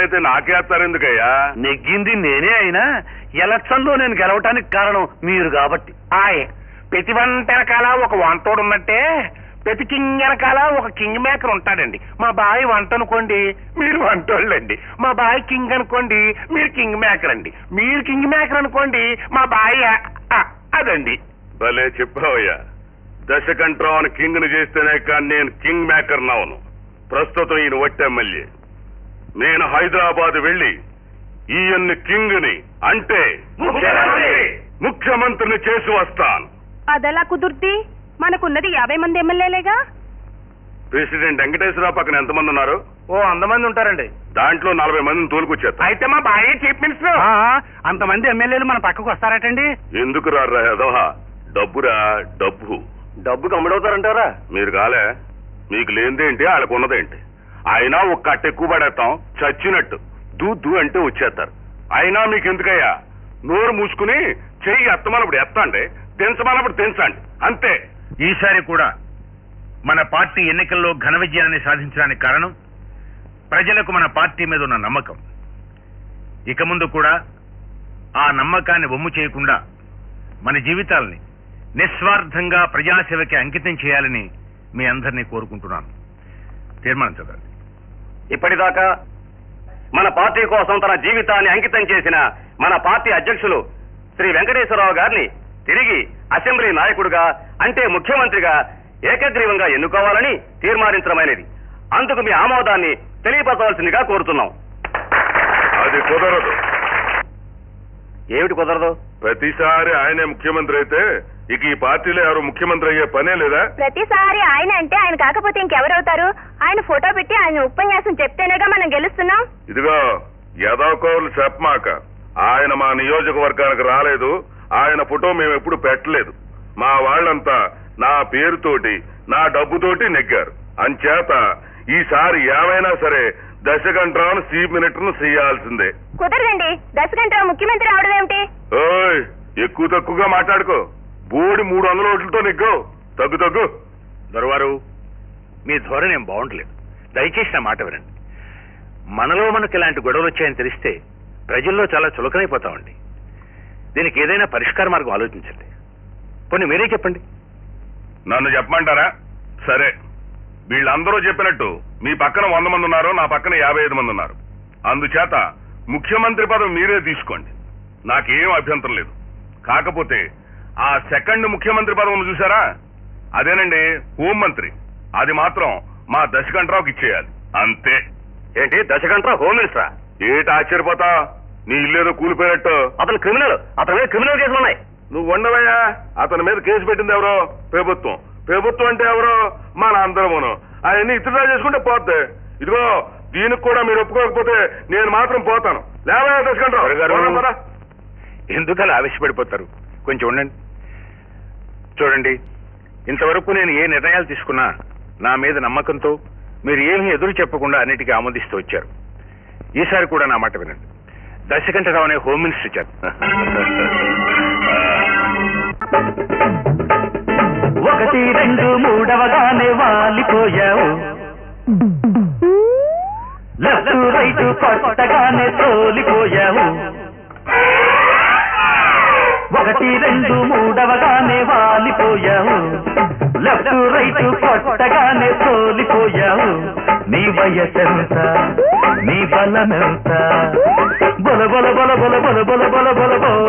అయితే నాకేస్తారు ఎందుకయ్యా నెగ్గింది నేనే అయినా ఎలక్షన్ లో నేను గెలవటానికి కారణం మీరు కాబట్టి ఆయ్ ప్రతి వంట వెనకాల ఒక వంటోడు ఉన్నట్టే ప్రతి కింగ్ వెనకాల ఒక కింగ్ మేకర్ ఉంటాడండి మా బాయ్ వంట అనుకోండి మీరు వంటోళ్ళండి మా బాయ్ కింగ్ అనుకోండి మీరు కింగ్ మేకర్ అండి మీరు కింగ్ మేకర్ అనుకోండి మా బాయ్ ఆ- ఆ, అదండి భలే చెప్పావయ్యా దశకంట్రావన్ కింగ్ ని చేస్తేనే కానీ నేను కింగ్ మేకర్ నవను ప్రస్తుతం ఈయన వట్టి ఎమ్మెల్యే నేను హైదరాబాద్ వెళ్లి ఈయన్ని కింగ్ ని అంటే ముఖ్యమంత్రిని చేసి వస్తాను అదెలా కుదుర్తి మనకున్నది యాభై మంది ఎమ్మెల్యేలేగా ప్రెసిడెంట్ వెంకటేశ్వరరావు పక్కన ఎంతమంది ఉన్నారు ఓ అంతమంది ఉంటారండి దాంట్లో నలభై మందిని తోలుకొచ్చేస్తా అయితే మా బాయ్ చీఫ్ మినిస్టర్ అంతమంది ఎమ్మెల్యేలు మన పక్కకు వస్తారటండి ఎందుకు రారా యదవా డబ్బురా డబ్బు డబ్బుకి అమ్ముడవుతారంటారా మీరు కాలే మీకు లేనిదేంటి వాళ్ళకు ఉన్నదేంటి అయినా ఒక కట్ట ఎక్కువ పడేస్తాం చచ్చినట్టు దూ దూ అంటే వచ్చేస్తారు అయినా మీకు ఎందుకయ్యా నోరు మూసుకుని చెయ్యి ఎత్తమన్నప్పుడు ఎత్తండి తెంచమన్నప్పుడు తెంచండి అంతే ఈసారి కూడా మన పార్టీ ఎన్నికల్లో ఘన విజయాన్ని సాధించడానికి కారణం ప్రజలకు మన పార్టీ మీద ఉన్న నమ్మకం ఇక ముందు కూడా ఆ నమ్మకాన్ని వమ్ము చేయకుండా మన జీవితాల్ని నిస్వార్థంగా ప్రజాసేవకి అంకితం చేయాలని మీ అందరినీ కోరుకుంటున్నాను తీర్మానం చదవండి ఇప్పటిదాకా మన పార్టీ కోసం తన జీవితాన్ని అంకితం చేసిన మన పార్టీ అధ్యక్షులు శ్రీ వెంకటేశ్వరరావు గారిని తిరిగి అసెంబ్లీ నాయకుడిగా అంటే ముఖ్యమంత్రిగా ఏకగ్రీవంగా ఎన్నుకోవాలని తీర్మానించడమైనది అందుకు మీ ఆమోదాన్ని తెలియపరచవలసిందిగా కోరుతున్నాం అది కుదరదు ఏమిటి కుదరదు ప్రతిసారి ఆయనే ముఖ్యమంత్రి అయితే ఇక ఈ పార్టీలో ఎవరు ముఖ్యమంత్రి అయ్యే పనే లేదా ప్రతిసారి ఆయన అంటే ఆయన కాకపోతే ఇంకెవరవుతారు ఆయన ఫోటో పెట్టి ఆయన ఉపన్యాసం చెప్తేనేగా మనం గెలుస్తున్నాం ఇదిగో యదవకోవులు చెప్పమాక ఆయన మా నియోజకవర్గానికి రాలేదు ఆయన ఫోటో మేము ఎప్పుడు పెట్టలేదు మా వాళ్ళంతా నా పేరుతోటి నా డబ్బుతోటి నెగ్గారు అంచేత ఈసారి ఏమైనా సరే దశగంటరాను సీ మినిట్ను చేయాల్సిందే కుదరదండి దశకంటే ముఖ్యమంత్రి అవడం ఏమిటి ఓయ్ ఎక్కువ తక్కువగా మాట్లాడుకో బోడి మూడు వందల ఓట్లతో నెగ్గు తగ్గు తగ్గు దొరవారు మీ ధోరణి ఏం బాగుంటలేదు దయచేసి నా మాట వినండి మనలో మనకు ఇలాంటి గొడవలు వచ్చాయని తెలిస్తే ప్రజల్లో చాలా చులకనైపోతామండి దీనికి ఏదైనా పరిష్కార మార్గం ఆలోచించండి కొన్ని మీరే చెప్పండి నన్ను చెప్పమంటారా సరే వీళ్ళందరూ చెప్పినట్టు మీ పక్కన వంద మంది ఉన్నారు నా పక్కన యాభై ఐదు మంది ఉన్నారు అందుచేత ముఖ్యమంత్రి పదవి మీరే తీసుకోండి నాకేం అభ్యంతరం లేదు కాకపోతే ఆ సెకండ్ ముఖ్యమంత్రి పదవిని చూసారా అదేనండి హోంమంత్రి అది మాత్రం మా దశకంఠరావుకి ఇచ్చేయాలి అంతే ఏంటి దశగంట హోమ్ మినిస్టరా ఏటి ఆశ్చర్యపోతా నీ ఇల్లేదో కూలిపోయినట్టు అతను క్రిమినల్ అతని మీద క్రిమినల్ కేసులు ఉన్నాయి నువ్వు ఉండవయ్యా అతని మీద కేసు పెట్టింది ఎవరో ప్రభుత్వం ప్రభుత్వం అంటే ఎవరో మన అందరమును అవన్నీ ఇతరులా చేసుకుంటే పోతే ఇదిగో దీనికి కూడా మీరు ఒప్పుకోకపోతే నేను మాత్రం పోతాను లేవయ్యా దొరగారు. దశకంఠరావు ఎందుకు అలా ఆవేశపడిపోతారు కొంచెం ఉండండి చూడండి ఇంతవరకు నేను ఏ నిర్ణయాలు తీసుకున్నా నా మీద నమ్మకంతో మీరు ఏమీ ఎదురు చెప్పకుండా అన్నిటికీ ఆమోదిస్తూ వచ్చారు ఈసారి కూడా నా మాట వినండి దశకంఠరావు అనే హోమ్ మినిస్టర్ ఇచ్చారు ఒకటి రెండు మూడవగానే వాలిపోయావు లెఫ్ట్ రైట్ కొట్టగానే తోలిపోయావు ఒకటి రెండు మూడవగానే వాలిపోయావు లెఫ్ట్ రైట్ కొట్టగానే తోలిపోయావు నీ వయసెంత నీ బలమెంత బొల బొల బొల బొల బొల బొల బొల బొల బో